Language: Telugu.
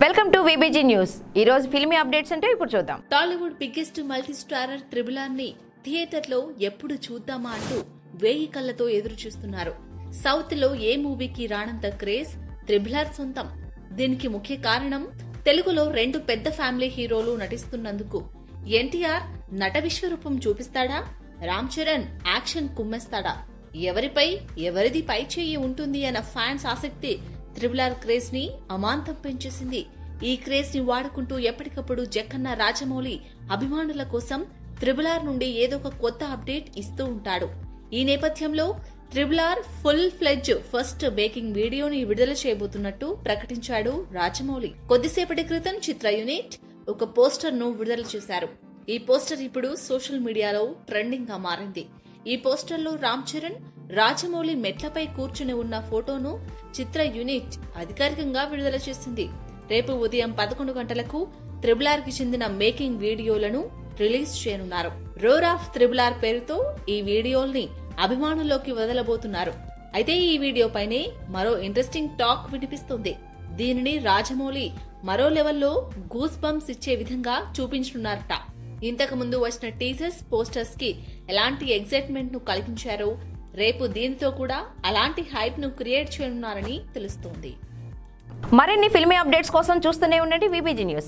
వెల్కమ్ టు విబిజీ న్యూస్ ఈ రోజు ఫిల్మీ అప్డేట్స్ అంటే ఇప్పుడు చూద్దాం Tollywood biggest multistarrer triple R ని థియేటర్లో ఎప్పుడు చూద్దామా అంటూ వేయి కళ్ళతో ఎదురు చూస్తున్నారు సౌత్ లో ఏ మూవీకి రానంత క్రేజ్ త్రిబులార్ సొంతం దీనికి ముఖ్య కారణం తెలుగులో రెండు పెద్ద ఫ్యామిలీ హీరోలు నటిస్తున్నందుకు ఎన్టీఆర్ నట విశ్వరూపం చూపిస్తాడా రామ్ చరణ్ యాక్షన్ కుమ్మేస్తాడా ఎవరిపై ఎవరిది పై చేయి ఉంటుంది అన్న ఫ్యాన్స్ ఆసక్తి త్రిబులార్ క్రేజ్ ని అమాంతం పెంచేసింది ఈ క్రేజ్ ని వాడుకుంటూ ఎప్పటికప్పుడు జక్కన్న రాజమౌళి అభిమానుల కోసం త్రిబులార్ నుండి ఏదో ఒక కొత్త అప్డేట్ ఇస్తూ ఉంటాడు ఈ నేపథ్యంలో త్రిబులార్ ఫుల్ ఫ్లెడ్జ్ ఫస్ట్ బేకింగ్ వీడియోని విడుదల చేయబోతున్నట్టు ప్రకటించాడు రాజమౌళి కొద్దిసేపటి క్రితం చిత్ర యూనిట్ ఒక పోస్టర్ ను విడుదల చేశారు ఈ పోస్టర్ ఇప్పుడు సోషల్ మీడియాలో ట్రెండింగ్ గా మారింది ఈ పోస్టర్లో రామ్ చరణ్ రాజమౌళి మెట్లపై కూర్చుని ఉన్న ఫోటోను చిత్ర యూనిట్ అధికారికంగా విడుదల చేసింది రేపు ఉదయం పదకొండు గంటలకు త్రిబులార్ కి చెందిన మేకింగ్ వీడియోలను రిలీజ్ చేయనున్నారు రోర్ ఆఫ్ త్రిబులార్ పేరుతో ఈ వీడియోల్ని అభిమానుల్లోకి వదలబోతున్నారు అయితే ఈ వీడియోపైనే మరో ఇంట్రెస్టింగ్ టాక్ వినిపిస్తుంది దీనిని రాజమౌళి మరో లెవెల్లో గూస్ బంప్స్ ఇచ్చే విధంగా చూపించనున్నారట ఇంతకు ముందు వచ్చిన టీజర్స్ పోస్టర్స్ కి ఎలాంటి ఎగ్జైట్మెంట్ ను కలిగించారో రేపు దీనితో కూడా అలాంటి హైప్ ను క్రియేట్ చేయనున్నారని తెలుస్తోంది మరిన్ని ఫిల్మీ అప్డేట్స్ కోసం చూస్తూనే ఉండండి విబిజీ న్యూస్